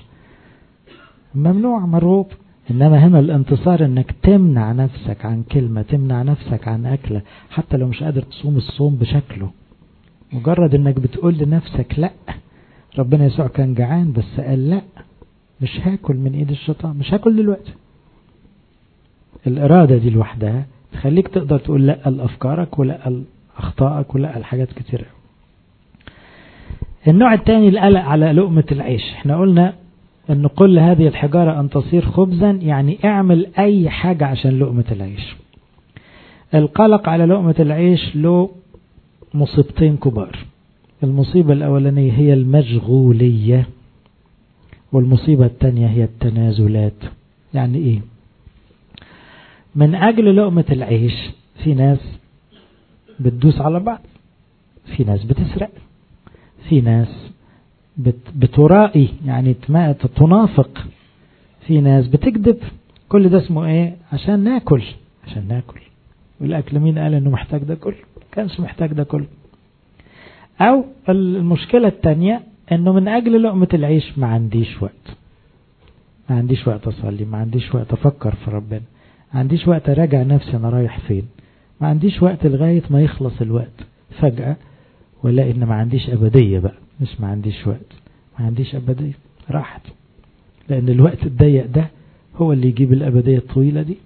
ممنوع مرغوب انما هنا الانتصار انك تمنع نفسك عن كلمة تمنع نفسك عن اكلة حتى لو مش قادر تصوم الصوم بشكله مجرد انك بتقول لنفسك لا ربنا يسوع كان جعان بس قال لا مش هاكل من ايد الشيطان مش هاكل دلوقتي الارادة دي لوحدها تخليك تقدر تقول لا لأفكارك ولا لأخطائك ولا لحاجات كتير النوع الثاني القلق على لقمة العيش احنا قلنا ان قل هذه الحجارة ان تصير خبزا يعني اعمل اي حاجة عشان لقمة العيش القلق على لقمة العيش له مصيبتين كبار المصيبة الاولانية هي المشغولية والمصيبة الثانية هي التنازلات يعني ايه من اجل لقمة العيش في ناس بتدوس على بعض في ناس بتسرق في ناس بت بترائي يعني تنافق في ناس بتكذب كل ده اسمه ايه عشان ناكل عشان ناكل والاكل مين قال انه محتاج ده كله كانش محتاج ده كله او المشكلة التانية انه من اجل لقمة العيش ما عنديش وقت ما عنديش وقت اصلي ما عنديش وقت افكر في ربنا ما عنديش وقت اراجع نفسي انا رايح فين ما عنديش وقت لغاية ما يخلص الوقت فجأة ولا ان ما عنديش ابدية بقى مش ما عنديش وقت ما عنديش ابدية راحت لان الوقت الضيق ده هو اللي يجيب الابدية الطويلة دي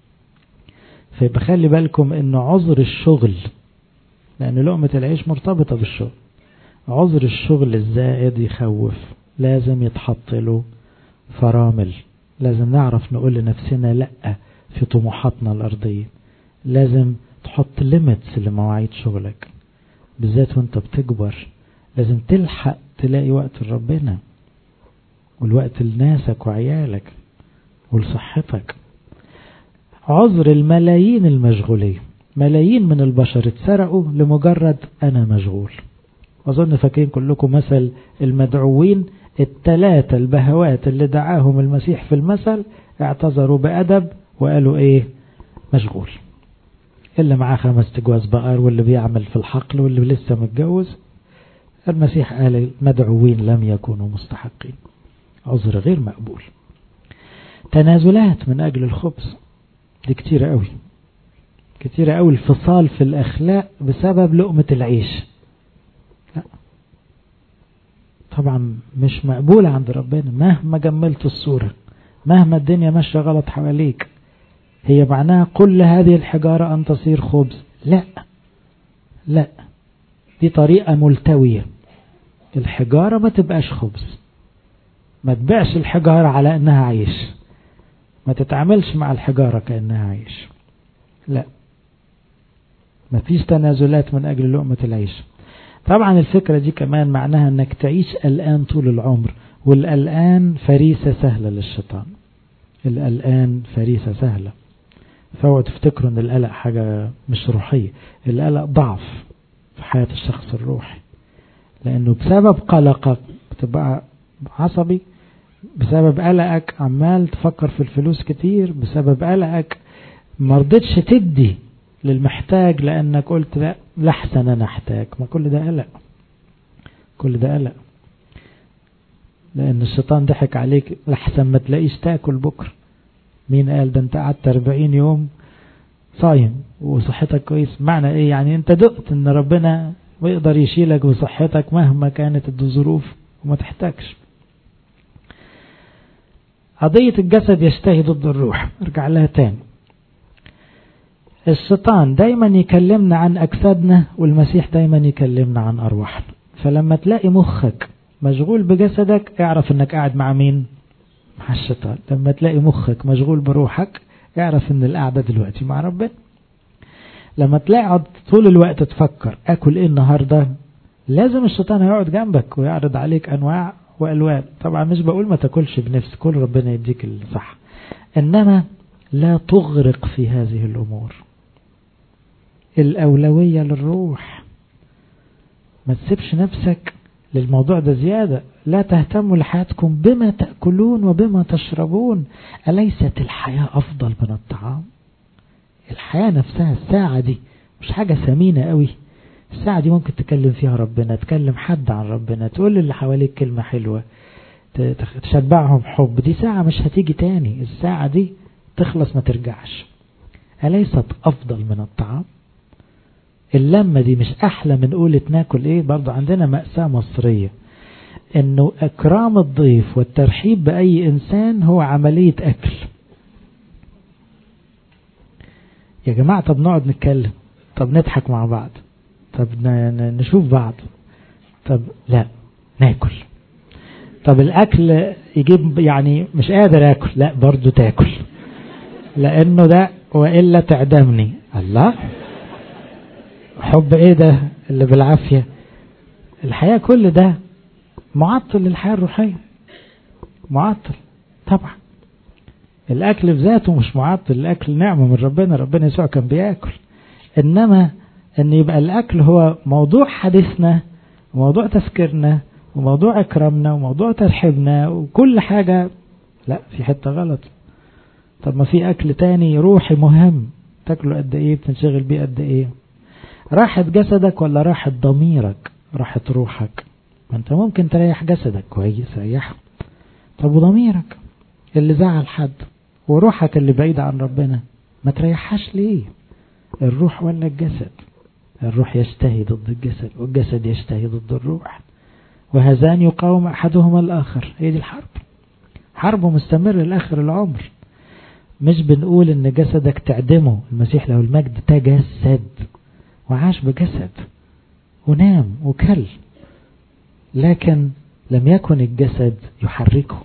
فيبقى خلي بالكم ان عذر الشغل لان لقمة العيش مرتبطة بالشغل عذر الشغل الزائد يخوف لازم يتحط له فرامل لازم نعرف نقول لنفسنا لأ في طموحاتنا الأرضية لازم تحط ليميتس لمواعيد شغلك بالذات وانت بتكبر لازم تلحق تلاقي وقت لربنا والوقت لناسك وعيالك ولصحتك عذر الملايين المشغولية ملايين من البشر اتسرقوا لمجرد أنا مشغول أظن فاكرين كلكم مثل المدعوين التلاتة البهوات اللي دعاهم المسيح في المثل اعتذروا بأدب وقالوا ايه مشغول اللي معاه خمس تجواز بقر واللي بيعمل في الحقل واللي لسه متجوز المسيح قال المدعوين لم يكونوا مستحقين عذر غير مقبول تنازلات من أجل الخبز دي كتيرة قوي كتيرة قوي الفصال في الأخلاق بسبب لقمة العيش لا طبعا مش مقبولة عند ربنا مهما جملت الصورة مهما الدنيا ماشية غلط حواليك هي معناها كل هذه الحجارة أن تصير خبز لا لا دي طريقة ملتوية الحجارة ما تبقاش خبز ما تبيعش الحجارة على أنها عيش ما تتعاملش مع الحجارة كأنها عيش لا ما فيش تنازلات من أجل لقمة العيش طبعا الفكرة دي كمان معناها أنك تعيش الآن طول العمر والآن فريسة سهلة للشيطان الآن فريسة سهلة فهو تفتكروا أن القلق حاجة مش روحية القلق ضعف في حياة الشخص الروحي لأنه بسبب قلقك بتبقى عصبي بسبب قلقك عمال تفكر في الفلوس كتير بسبب قلقك مرضتش تدي للمحتاج لأنك قلت لا لحسن أنا أحتاج ما كل ده قلق كل ده قلق لأن الشيطان ضحك عليك لحسن ما تلاقيش تاكل بكرة مين قال ده انت قعدت 40 يوم صايم وصحتك كويس معنى ايه يعني انت دقت ان ربنا ويقدر يشيلك بصحتك مهما كانت الظروف وما تحتاجش قضية الجسد يشتهي ضد الروح ارجع لها تاني الشيطان دايما يكلمنا عن أجسادنا والمسيح دايما يكلمنا عن أرواحنا فلما تلاقي مخك مشغول بجسدك اعرف انك قاعد مع مين مع الشيطان لما تلاقي مخك مشغول بروحك اعرف ان القعدة دلوقتي مع ربنا لما تلاقي طول الوقت تفكر اكل ايه النهاردة لازم الشيطان هيقعد جنبك ويعرض عليك انواع والوان طبعا مش بقول ما تاكلش بنفس كل ربنا يديك الصح انما لا تغرق في هذه الامور الاولوية للروح ما تسيبش نفسك للموضوع ده زيادة لا تهتموا لحياتكم بما تأكلون وبما تشربون أليست الحياة أفضل من الطعام الحياة نفسها الساعة دي مش حاجة ثمينة قوي الساعة دي ممكن تكلم فيها ربنا تكلم حد عن ربنا تقول اللي حواليك كلمة حلوة تشبعهم حب دي ساعة مش هتيجي تاني الساعة دي تخلص ما ترجعش أليست أفضل من الطعام اللمة دي مش أحلى من قولة ناكل إيه برضو عندنا مأساة مصرية إنه إكرام الضيف والترحيب بأي إنسان هو عملية أكل يا جماعة طب نقعد نتكلم طب نضحك مع بعض طب نشوف بعض طب لا ناكل طب الاكل يجيب يعني مش قادر اكل لا برضو تاكل لانه ده والا تعدمني الله حب ايه ده اللي بالعافيه الحياه كل ده معطل للحياه الروحيه معطل طبعا الاكل في ذاته مش معطل الاكل نعمه من ربنا ربنا يسوع كان بياكل انما ان يبقى الاكل هو موضوع حديثنا وموضوع تفكيرنا وموضوع اكرامنا وموضوع ترحيبنا وكل حاجة لا في حتة غلط طب ما في اكل تاني روحي مهم تاكله قد ايه بتنشغل بيه قد ايه راحة جسدك ولا راحة ضميرك راحة روحك ما انت ممكن تريح جسدك كويس ريحه طب وضميرك اللي زعل حد وروحك اللي بعيدة عن ربنا ما تريحهاش ليه الروح ولا الجسد الروح يشتهي ضد الجسد والجسد يشتهي ضد الروح وهذان يقاوم أحدهما الآخر هي دي الحرب حرب مستمرة لآخر العمر مش بنقول ان جسدك تعدمه المسيح له المجد تجسد وعاش بجسد ونام وكل لكن لم يكن الجسد يحركه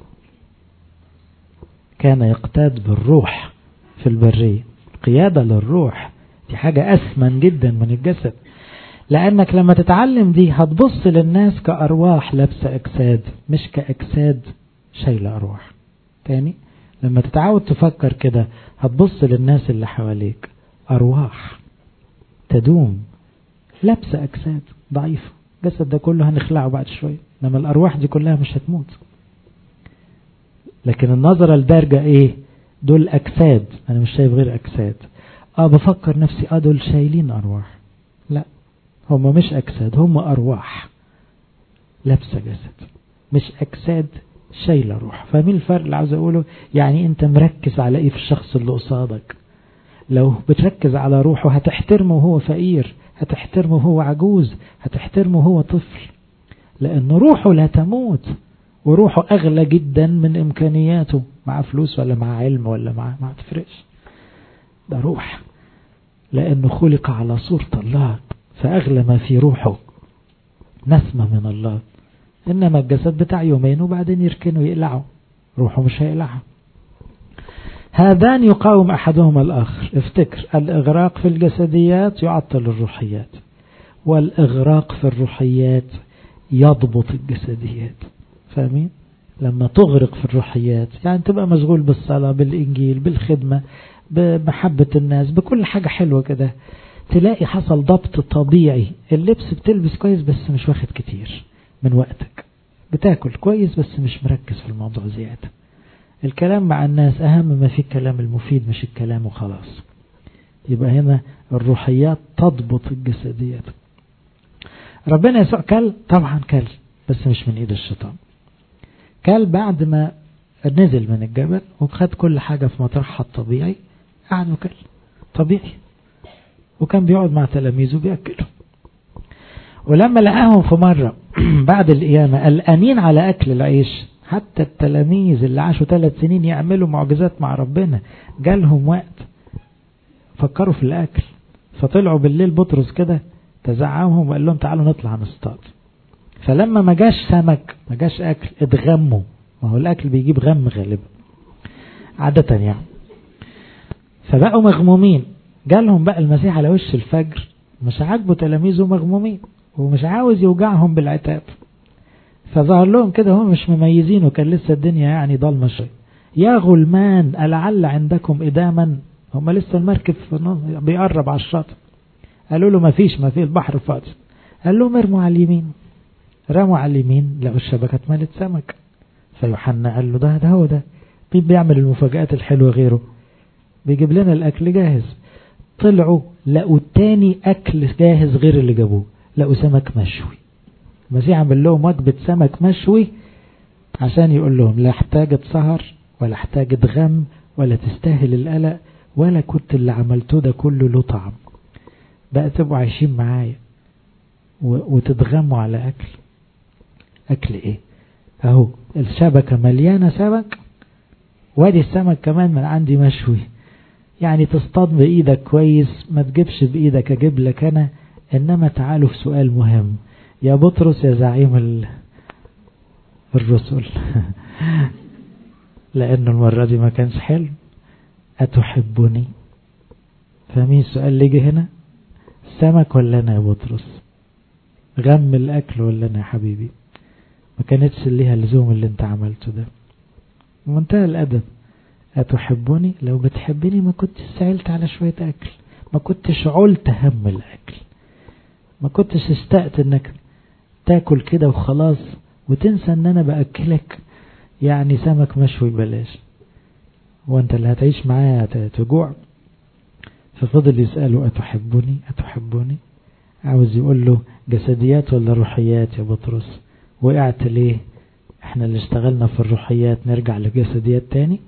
كان يقتاد بالروح في البرية قيادة للروح دي حاجة أثمن جدا من الجسد لأنك لما تتعلم دي هتبص للناس كأرواح لابسة أجساد مش كأجساد شايلة أرواح تاني لما تتعود تفكر كده هتبص للناس اللي حواليك أرواح تدوم لابسة أجساد ضعيفة الجسد ده كله هنخلعه بعد شوية إنما الأرواح دي كلها مش هتموت لكن النظرة الدارجة إيه دول أجساد أنا مش شايف غير أجساد اه بفكر نفسي اه دول شايلين ارواح لا هم مش اجساد هم ارواح لابسه جسد مش اجساد شايله روح فاهمين الفرق اللي عاوز اقوله يعني انت مركز على ايه في الشخص اللي قصادك لو بتركز على روحه هتحترمه وهو فقير هتحترمه وهو عجوز هتحترمه وهو طفل لان روحه لا تموت وروحه اغلى جدا من امكانياته مع فلوس ولا مع علم ولا مع ما تفرقش ده روح لأنه خلق على صورة الله فأغلى ما في روحه نسمة من الله إنما الجسد بتاع يومين وبعدين يركنه يقلعه روحه مش هيقلعه هذان يقاوم أحدهما الآخر افتكر الإغراق في الجسديات يعطل الروحيات والإغراق في الروحيات يضبط الجسديات فاهمين؟ لما تغرق في الروحيات يعني تبقى مشغول بالصلاة بالإنجيل بالخدمة بمحبة الناس بكل حاجة حلوة كده تلاقي حصل ضبط طبيعي اللبس بتلبس كويس بس مش واخد كتير من وقتك بتاكل كويس بس مش مركز في الموضوع زيادة الكلام مع الناس أهم ما في الكلام المفيد مش الكلام وخلاص يبقى هنا الروحيات تضبط الجسديات ربنا يسوع كل طبعا كل بس مش من ايد الشيطان كل بعد ما نزل من الجبل وخد كل حاجة في مطرحها الطبيعي قعد وكل طبيعي وكان بيقعد مع تلاميذه بيأكلهم ولما لقاهم في مرة بعد القيامة قلقانين على أكل العيش حتى التلاميذ اللي عاشوا ثلاث سنين يعملوا معجزات مع ربنا جالهم وقت فكروا في الأكل فطلعوا بالليل بطرس كده تزعمهم وقال لهم تعالوا نطلع نصطاد فلما ما جاش سمك ما جاش أكل اتغموا ما هو الأكل بيجيب غم غالبا عادة يعني فبقوا مغمومين جالهم بقى المسيح على وش الفجر مش عاجبه تلاميذه مغمومين ومش عاوز يوجعهم بالعتاب فظهر لهم كده هم مش مميزين وكان لسه الدنيا يعني ضلمة شوية يا غلمان ألعل عندكم إداما هم لسه المركب بيقرب على الشاطئ قالوا له ما فيش ما في البحر فاضي قال لهم ارموا على اليمين رموا على اليمين لقوا الشبكة مالت سمك فيوحنا قال له ده ده هو ده مين بيعمل المفاجآت الحلوة غيره بيجيب لنا الأكل جاهز طلعوا لقوا تاني أكل جاهز غير اللي جابوه لقوا سمك مشوي المسيح عمل لهم وجبة سمك مشوي عشان يقول لهم لا احتاجت سهر ولا احتاجت غم ولا تستاهل القلق ولا كنت اللي عملته ده كله له طعم بقى تبقوا عايشين معايا وتتغموا على أكل أكل إيه أهو الشبكة مليانة سمك وادي السمك كمان من عندي مشوي يعني تصطاد بإيدك كويس ما تجيبش بإيدك أجيب لك أنا إنما تعالوا في سؤال مهم يا بطرس يا زعيم الرسل لأنه المرة دي ما كانش حلو أتحبني فمين السؤال اللي جه هنا سمك ولا أنا يا بطرس غم الأكل ولا أنا يا حبيبي ما كانتش ليها اللزوم اللي انت عملته ده منتهى الأدب أتحبني لو بتحبني ما كنتش سألت على شوية أكل ما كنتش علت هم الأكل ما كنتش استأت انك تاكل كده وخلاص وتنسى ان انا بأكلك يعني سمك مشوي بلاش وانت اللي هتعيش معايا تجوع ففضل يسأله أتحبني أتحبني عاوز يقول له جسديات ولا روحيات يا بطرس وقعت ليه احنا اللي اشتغلنا في الروحيات نرجع لجسديات تاني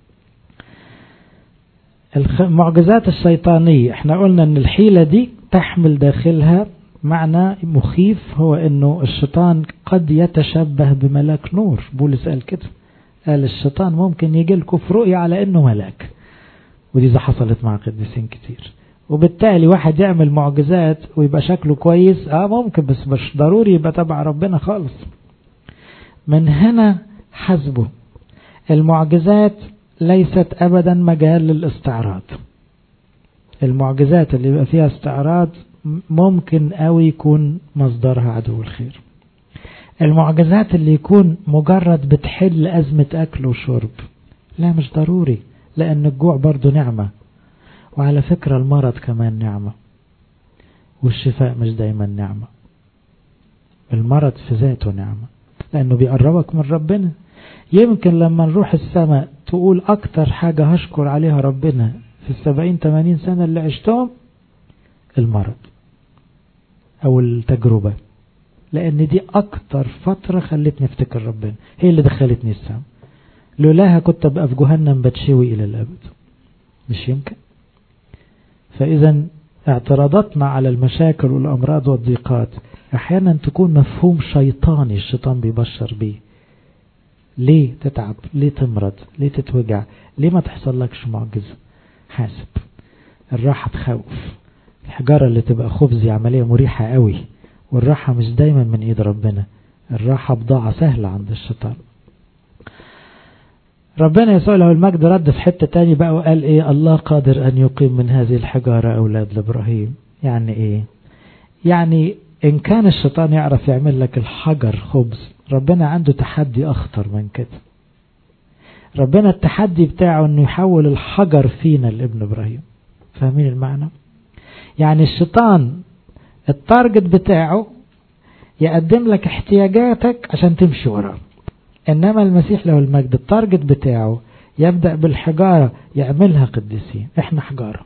المعجزات الشيطانية احنا قلنا ان الحيلة دي تحمل داخلها معنى مخيف هو انه الشيطان قد يتشبه بملاك نور بولس قال كده قال الشيطان ممكن يجي لكم في رؤية على انه ملاك ودي إذا حصلت مع قديسين كتير وبالتالي واحد يعمل معجزات ويبقى شكله كويس اه ممكن بس مش ضروري يبقى تبع ربنا خالص من هنا حسبه المعجزات ليست ابدا مجال للاستعراض المعجزات اللي يبقى فيها استعراض ممكن قوي يكون مصدرها عدو الخير المعجزات اللي يكون مجرد بتحل أزمة أكل وشرب لا مش ضروري لأن الجوع برضو نعمة وعلى فكرة المرض كمان نعمة والشفاء مش دايما نعمة المرض في ذاته نعمة لأنه بيقربك من ربنا يمكن لما نروح السماء تقول أكتر حاجة هشكر عليها ربنا في السبعين تمانين سنة اللي عشتهم المرض أو التجربة لأن دي أكتر فترة خلتني افتكر ربنا هي اللي دخلتني السماء لولاها كنت أبقى في جهنم بتشوي إلى الأبد مش يمكن فإذا اعتراضاتنا على المشاكل والأمراض والضيقات أحيانا تكون مفهوم شيطاني الشيطان بيبشر بيه ليه تتعب ليه تمرض ليه تتوجع ليه ما تحصل لكش معجزة حاسب الراحة تخوف الحجارة اللي تبقى خبز عملية مريحة قوي والراحة مش دايما من ايد ربنا الراحة بضاعة سهلة عند الشيطان ربنا يسوع له المجد رد في حتة تاني بقى وقال ايه الله قادر ان يقيم من هذه الحجارة اولاد لابراهيم يعني ايه يعني ان كان الشيطان يعرف يعمل لك الحجر خبز ربنا عنده تحدي اخطر من كده ربنا التحدي بتاعه انه يحول الحجر فينا لابن ابراهيم فاهمين المعنى يعني الشيطان التارجت بتاعه يقدم لك احتياجاتك عشان تمشي وراه انما المسيح له المجد التارجت بتاعه يبدأ بالحجارة يعملها قديسين احنا حجارة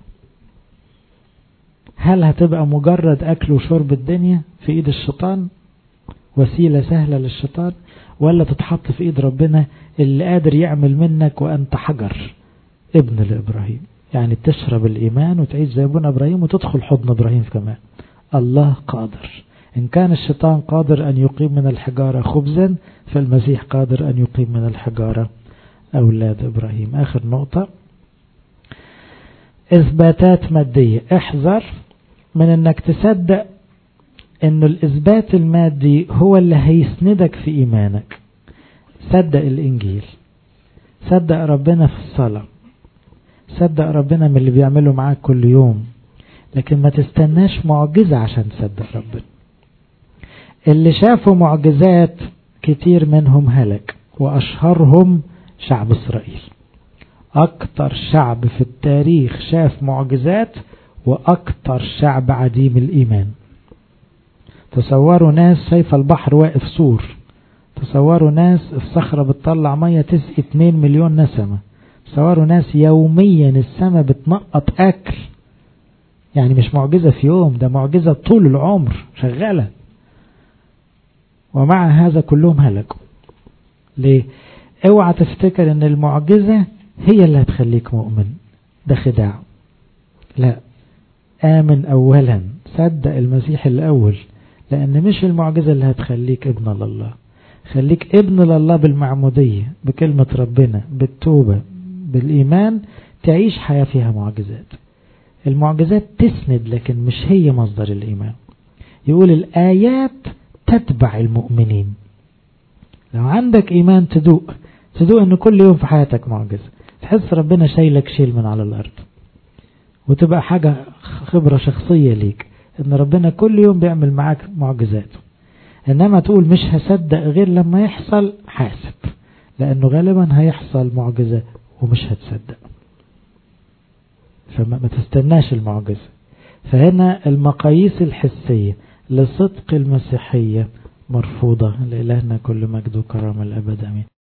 هل هتبقى مجرد اكل وشرب الدنيا في ايد الشيطان وسيلة سهلة للشيطان ولا تتحط في ايد ربنا اللي قادر يعمل منك وانت حجر ابن لابراهيم يعني تشرب الايمان وتعيش زي ابونا ابراهيم وتدخل حضن ابراهيم كمان الله قادر إن كان الشيطان قادر أن يقيم من الحجارة خبزا فالمسيح قادر أن يقيم من الحجارة أولاد إبراهيم آخر نقطة إثباتات مادية احذر من أنك تصدق أن الإثبات المادي هو اللي هيسندك في إيمانك صدق الإنجيل صدق ربنا في الصلاة صدق ربنا من اللي بيعمله معاك كل يوم لكن ما تستناش معجزة عشان تصدق ربنا اللي شافوا معجزات كتير منهم هلك وأشهرهم شعب إسرائيل أكتر شعب في التاريخ شاف معجزات وأكتر شعب عديم الإيمان تصوروا ناس شايفة البحر واقف سور تصوروا ناس الصخرة بتطلع مية تسقي 2 مليون نسمة تصوروا ناس يوميا السماء بتنقط أكل يعني مش معجزة في يوم ده معجزة طول العمر شغالة ومع هذا كلهم هلكوا ليه اوعى تفتكر ان المعجزة هي اللي هتخليك مؤمن ده خداع لا آمن أولا صدق المسيح الأول لأن مش المعجزة اللي هتخليك ابن لله خليك ابن لله بالمعمودية بكلمة ربنا بالتوبة بالإيمان تعيش حياة فيها معجزات المعجزات تسند لكن مش هي مصدر الإيمان يقول الآيات تتبع المؤمنين لو عندك إيمان تدوق تدوق أن كل يوم في حياتك معجزة تحس ربنا شايلك شيل من على الأرض وتبقى حاجة خبرة شخصية ليك أن ربنا كل يوم بيعمل معاك معجزاته إنما تقول مش هصدق غير لما يحصل حاسب لأنه غالبا هيحصل معجزة ومش هتصدق فما تستناش المعجزة فهنا المقاييس الحسية لصدق المسيحية مرفوضة لإلهنا كل مجد وكرامة الأبد أمين